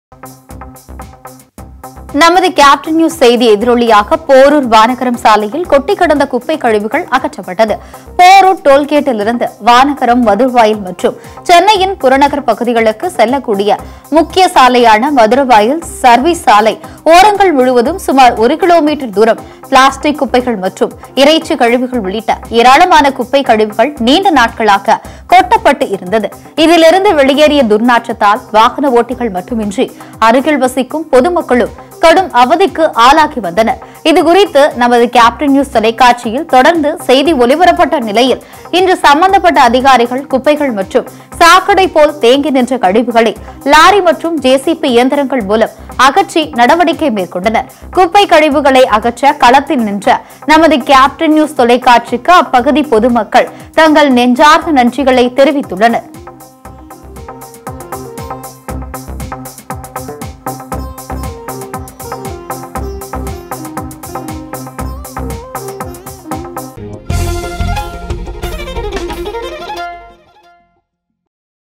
நமது captain news செய்தி எதிரொலியாக போரூர் வானகரம் சாலையில் கொட்டி கிடந்த குப்பை கழிவுகள் அகற்றப்பட்டது போரூர் டோல்கேட்டிலிருந்து வானகரம் மதுரவாயில் மற்றும் சென்னையின் புறநகர் பகுதிகளுக்கு செல்லக்கூடிய முக்கிய சாலையான மதுரவாயில் சர்வீஸ் சாலை ஓரங்கள் முழுவதும் சுமார் ஒரு கிலோமீட்டர் தூரம் பிளாஸ்டிக் குப்பைகள் மற்றும் இறைச்சி கழிவுகள் உள்ளிட்ட ஏராளமான குப்பை கழிவுகள் நீண்ட நாட்களாக கொட்டப்பட்டு இருந்தது இதிலிருந்து வெளியேறிய துர்நாற்றத்தால் வாகன ஓட்டிகள் மட்டுமின்றி அருகில் வசிக்கும் பொதுமக்களும் கடும் அவதிக்கு ஆளாகி வந்தனர் இதுகுறித்து நமது கேப்டன் நியூஸ் தொலைக்காட்சியில் தொடர்ந்து செய்தி ஒலிபரப்பட்ட நிலையில் இன்று சம்பந்தப்பட்ட அதிகாரிகள் குப்பைகள் மற்றும் சாக்கடை போல் தேங்கி நின்ற கழிவுகளை லாரி மற்றும் ஜேசிபி இயந்திரங்கள் மூலம் அகற்றி நடவடிக்கை மேற்கொண்டனர் குப்பை கழிவுகளை அகற்ற களத்தில் நின்ற நமது கேப்டன் நியூஸ் தொலைக்காட்சிக்கு அப்பகுதி பொதுமக்கள் தங்கள் நெஞ்சார்ந்த நன்றிகளை தெரிவித்துள்ளனர்